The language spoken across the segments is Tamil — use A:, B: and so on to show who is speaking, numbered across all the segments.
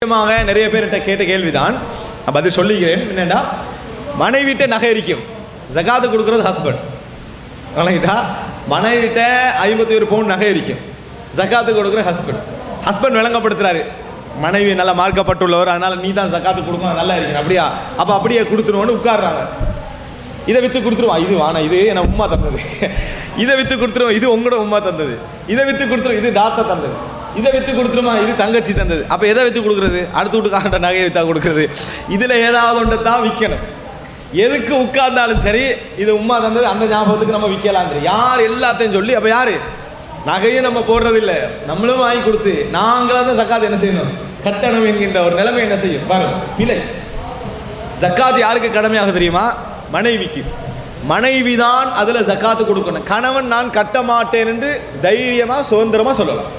A: முக்கியமாக நிறைய பேர்கிட்ட கேட்ட கேள்விதான் நான் பதில் சொல்லிக்கிறேன் என்னடா மனைவிட்ட நகை இருக்கும் ஜகாத்து கொடுக்கறது ஹஸ்பண்ட் வழங்கிட்டா மனைவிட்ட ஐம்பத்தி ஒரு பவுன் நகை இருக்கும் ஜகாத்து கொடுக்குற ஹஸ்பண்ட் ஹஸ்பண்ட் விளங்கப்படுத்துறாரு மனைவி நல்லா மார்க்கப்பட்டுள்ளவர் அதனால நீ தான் ஜகாத்து கொடுக்கணும் நல்லா இருக்கணும் அப்படியா அப்போ அப்படியே கொடுத்துருவோன்னு உட்கார்றாங்க இதை வித்து கொடுத்துருவோம் இது வானா இது என உமா தந்தது இதை வித்து கொடுத்துருவோம் இது உங்களோட உமா தந்தது இதை வித்து கொடுத்துருவோம் இது தாத்தா தந்தது இதை வித்து கொடுத்துருமா இது தங்கச்சி தந்தது அப்போ எதை வித்து கொடுக்குறது அடுத்த வீட்டுக்காரண்ட நகையை வித்தா கொடுக்குறது இதில் ஏதாவது ஒன்று தான் விற்கணும் எதுக்கு உட்கார்ந்தாலும் சரி இது உமா தந்தது அந்த ஞாபகத்துக்கு நம்ம விற்கலான்ற யார் எல்லாத்தையும் சொல்லி அப்போ யாரு நகையும் நம்ம போடுறது இல்ல நம்மளும் வாங்கி கொடுத்து நாங்களாக தான் சக்காத்து என்ன செய்யணும் கட்டணம் என்கின்ற ஒரு நிலைமை என்ன செய்யும் பாருங்க பிழை ஜக்காத் யாருக்கு கடமையாக தெரியுமா மனைவிக்கு மனைவி தான் அதில் ஜக்காத்து கொடுக்கணும் கணவன் நான் கட்ட மாட்டேன் என்று தைரியமா சுதந்திரமா சொல்லலாம்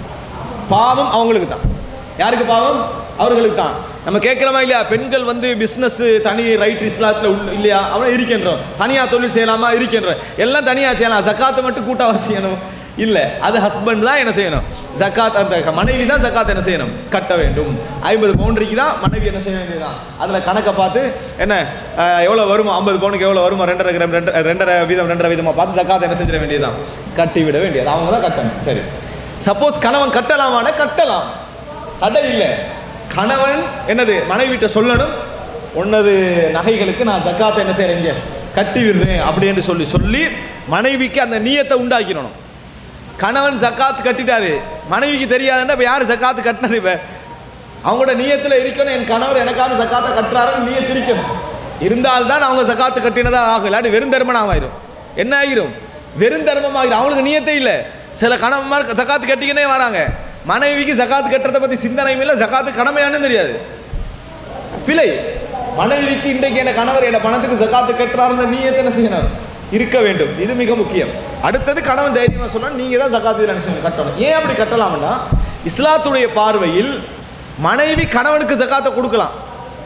A: பாவம் அவங்களுக்கு தான் யாருக்கு பாவம் அவர்களுக்கு தான் நம்ம கேட்கிறோமா இல்லையா பெண்கள் வந்து பிஸ்னஸ் தனி ரைட் இஸ்லாத்தில் உள்ள இல்லையா அவன் இருக்கின்றோம் தனியாக தொழில் செய்யலாமா இருக்கின்றோம் எல்லாம் தனியாக செய்யலாம் ஜக்காத்தை மட்டும் கூட்டாக செய்யணும் இல்லை அது ஹஸ்பண்ட் தான் என்ன செய்யணும் ஜக்காத் அந்த மனைவி தான் ஜக்காத் என்ன செய்யணும் கட்ட வேண்டும் ஐம்பது பவுண்டரிக்கு தான் மனைவி என்ன செய்ய வேண்டியதுதான் அதில் கணக்கை பார்த்து என்ன அஹ், எவ்வளோ வருமோ ஐம்பது பவுனுக்கு எவ்வளோ வருமோ ரெண்டரை கிராம் ரெண்டு ரெண்டரை வீதம் ரெண்டரை வீதமாக பார்த்து ஜக்காத் என்ன செஞ்சிட வேண்டியதுதான் கட்டி விட வேண்டியது அவங்க தான் கட்டணும் சரி சப்போஸ் கணவன் கட்டலாமான கட்டலாம் தடை இல்லை கணவன் என்னது மனைவிட்ட சொல்லணும் உன்னது நகைகளுக்கு நான் ஜக்காத்தை என்ன செய்றேன் இங்க கட்டி விடுறேன் அப்படின்னு சொல்லி சொல்லி மனைவிக்கு அந்த நீயத்தை உண்டாக்கிடணும் கணவன் ஜக்காத் கட்டிட்டாரு மனைவிக்கு தெரியாதுன்னா இப்போ யார் ஜக்காத்து கட்டினது இப்போ அவங்களோட நீயத்தில் இருக்கணும் என் கணவர் எனக்கான ஜக்காத்தை கட்டுறாருன்னு நீயத்து இருக்கணும் இருந்தால்தான் அவங்க ஜக்காத்து கட்டினதா ஆகும் இல்லாட்டி வெறும் தர்மம் ஆயிரும் என்ன ஆகிரும் வெறும் தர்மம் ஆகிரும் அவங்களுக்கு நீயத்தே இல்லை சில கணவன்மார் ஜக்காத்து கட்டிக்கினே வராங்க மனைவிக்கு ஜக்காத்து கட்டுறதை பற்றி சிந்தனையும் இல்லை ஜக்காத்து கடமையானு தெரியாது பிழை மனைவிக்கு இன்றைக்கு என்ன கணவர் என்ன பணத்துக்கு ஜக்காத்து கட்டுறாருன்னு நீ எத்தனை செய்யணும் இருக்க வேண்டும் இது மிக முக்கியம் அடுத்தது கணவன் தைரியமா சொன்னா நீங்க தான் ஜக்காத்து நினைச்சு கட்டணும் ஏன் அப்படி கட்டலாம்னா இஸ்லாத்துடைய பார்வையில் மனைவி கணவனுக்கு ஜக்காத்தை கொடுக்கலாம்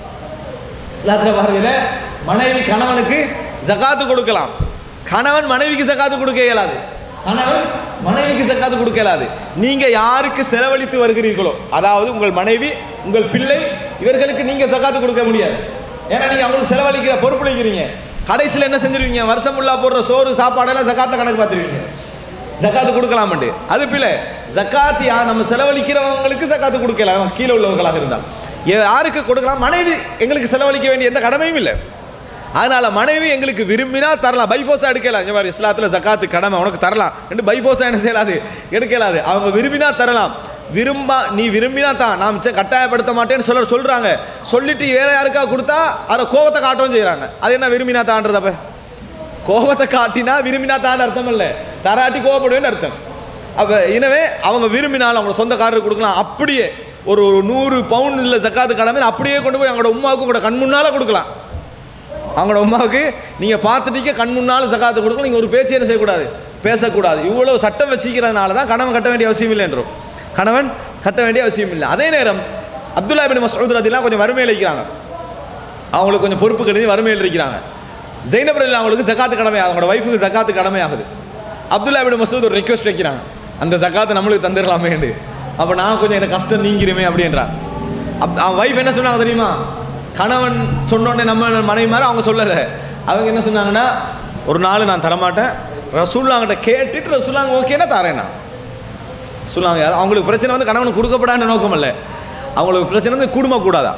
A: இஸ்லாத்துடைய பார்வையில மனைவி கணவனுக்கு ஜக்காத்து கொடுக்கலாம் கணவன் மனைவிக்கு ஜக்காத்து கொடுக்க இயலாது கணவன் மனைவிக்கு ஜக்காத்து கொடுக்க இயலாது நீங்க யாருக்கு செலவழித்து வருகிறீர்களோ அதாவது உங்கள் மனைவி உங்கள் பிள்ளை இவர்களுக்கு நீங்க ஜக்காத்து கொடுக்க முடியாது ஏன்னா நீங்க அவங்களுக்கு செலவழிக்கிற பொறுப்பளிக்கிறீங்க கடைசியில் என்ன செஞ்சிருவீங்க வருஷம் ஃபுல்லா போடுற சோறு சாப்பாடெல்லாம் ஜக்காத்தை கணக்கு பார்த்துருவீங்க ஜக்காத்து கொடுக்கலாமண்டு அது பிள்ளை ஜக்காத் யா நம்ம செலவழிக்கிறவங்களுக்கு ஜக்காத்து கொடுக்கலாம் கீழே உள்ளவர்களாக இருந்தால் யாருக்கு கொடுக்கலாம் மனைவி எங்களுக்கு செலவழிக்க வேண்டிய எந்த கடமையும் இல்லை அதனால மனைவி எங்களுக்கு விரும்பினா தரலாம் பைஃபோஸா எடுக்கலாம் இந்த மாதிரி இஸ்லாத்துல ஜக்காத்து கடமை உனக்கு தரலாம் என்று பைஃபோஸா என்ன செய்யலாது எடுக்கலாது அவங்க விரும்பினா தரலாம் விரும்பா நீ விரும்பினா தான் நான் மிச்சம் கட்டாயப்படுத்த மாட்டேன்னு சொல்ல சொல்றாங்க சொல்லிட்டு வேற யாருக்கா கொடுத்தா அதை கோபத்தை காட்டவும் செய்றாங்க அது என்ன விரும்பினா தான்றதப்ப கோபத்தை காட்டினா விரும்பினா தான் அர்த்தம் இல்லை தராட்டி கோவப்படுவேன்னு அர்த்தம் அப்ப எனவே அவங்க விரும்பினாலும் அவங்க சொந்தக்காரருக்கு கொடுக்கலாம் அப்படியே ஒரு ஒரு நூறு பவுன் இல்லை ஜக்காத்து கடமை அப்படியே கொண்டு போய் அவங்களோட உமாவுக்கு கூட கண் முன்னால கொடுக்கலாம் அவங்களோட உமாவுக்கு நீங்கள் பார்த்துட்டீங்க கண் முன்னால் ஜக்காத்து கொடுக்கணும் நீங்கள் ஒரு பேச்சு என்ன செய்யக்கூடாது பேசக்கூடாது இவ்வளவு சட்டம் வச்சிக்கிறதுனால தான் கணவன் கட்ட வேண்டிய அவசியம் இல்லை என்றும் கணவன் கட்ட வேண்டிய அவசியம் இல்லை அதே நேரம் அப்துல்லா பின் மசூத் ரதிலாம் கொஞ்சம் வறுமையில் இருக்கிறாங்க அவங்களுக்கு கொஞ்சம் பொறுப்பு கருதி வறுமையில் இருக்கிறாங்க ஜெயினப் ரலி அவங்களுக்கு ஜக்காத்து கடமை அவங்களோட ஒய்ஃபுக்கு ஜக்காத்து கடமை ஆகுது அப்துல்லா பின் மசூத் ஒரு ரெக்வஸ்ட் வைக்கிறாங்க அந்த ஜக்காத்தை நம்மளுக்கு தந்துடலாமேண்டு அப்போ நான் கொஞ்சம் எனக்கு கஷ்டம் நீங்கிருமே அப்படின்றான் அப் அவன் ஒய்ஃப் என்ன சொன்னாங்க தெரியுமா கணவன் சொன்னோடனே நம்ம மனைவி மாதிரி அவங்க சொல்லலை அவங்க என்ன சொன்னாங்கன்னா ஒரு நாள் நான் தரமாட்டேன் ரசூல்லாங்கிட்ட கேட்டுட்டு ரசூல்லாங்க ஓகேன்னா தரேன் நான் சொல்லுவாங்க அது அவங்களுக்கு பிரச்சனை வந்து கணவனுக்கு கொடுக்கப்படாத நோக்கம் இல்லை அவங்களுக்கு பிரச்சனை வந்து குடும்ப கூடாதா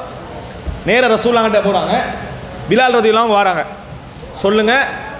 A: நேர ரசூல்லாங்கிட்ட போகிறாங்க பிலால் ரதியெல்லாம் வராங்க சொல்லுங்க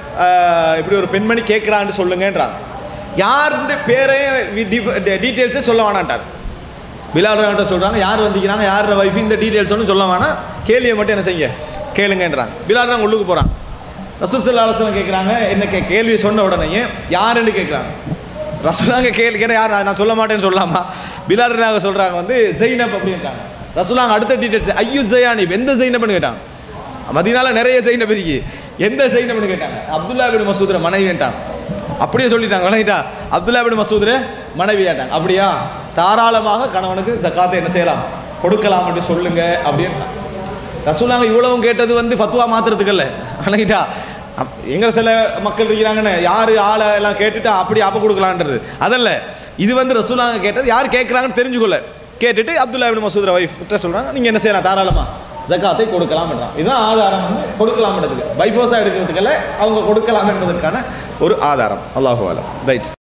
A: ஆஹ், இப்படி ஒரு பெண்மணி கேட்குறான்னு சொல்லுங்கன்றாங்க யாருன்ற பேரே டீட்டெயில்ஸே சொல்ல வேணான்ட்டார் பிலால் ரவிட்ட சொல்கிறாங்க யார் வந்திக்கிறாங்க யார் வைஃப் இந்த டீட்டெயில்ஸ் ஒன்றும் சொல்ல வேணாம் கேள்வியை மட்டும் என்ன செய்யுங்க கேளுங்கன்றாங்க பிலால் ரவி உள்ளுக்கு போகிறாங்க ரசூல் சல்லா அலுவலம் கேட்குறாங்க என்ன கே கேள்வி சொன்ன உடனே யாருன்னு கேட்குறாங்க ரசூலாங்க கேள்வி கேட்ட யார் நான் சொல்ல மாட்டேன்னு சொல்லலாமா பிலால் நாங்கள் சொல்கிறாங்க வந்து ஜெய்னப் அப்படின்றாங்க ரசூலாங்க அடுத்த டீட்டெயில்ஸ் ஐயோ ஜெயானி எந்த ஜெய்னப்னு கேட்டாங்க மதினால நிறைய ஜெய்னப் இருக்கு எந்த ஜெய்னப்னு கேட்டாங்க அப்துல்லா பின் மசூத்ர மனைவின்ட்டாங்க அப்படியே சொல்லிட்டாங்க விளங்கிட்டா அப்துல்லா பின் மசூத்ர மனைவி கேட்டாங்க அப்படியா தாராளமாக கணவனுக்கு ஜக்காத்தை என்ன செய்யலாம் கொடுக்கலாம் அப்படி சொல்லுங்க அப்படின்னு ரசூலாங்க இவ்வளவும் கேட்டது வந்து ஃபத்வா மாத்துறதுக்கு இல்லை விளங்கிட்டா அப்- எங்க சில மக்கள் இருக்கிறாங்கன்னு யாரு ஆளை எல்லாம் கேட்டுட்டு அப்படி அப்ப கொடுக்கலான்றது அதல்ல இது வந்து ரசூலாங்க கேட்டது யார் கேட்குறாங்கன்னு தெரிஞ்சுக்கொள்ள கேட்டுட்டு அப்துல்லா இப்னு மசூத் வைஃப் கிட்ட சொல்றாங்க நீங்க என்ன செய்யலாம் தாராளமா ஜக்காத்தை கொடுக்கலாம்ன்றான் இதுதான் ஆதாரம் வந்து கொடுக்கலாம்ன்றதுக்கு பைஃபோஸா எடுக்கிறதுக்கல்ல அவங்க கொடுக்கலாம் என்பதற்கான ஒரு ஆதாரம் அல்லாஹு அலம் ரைட்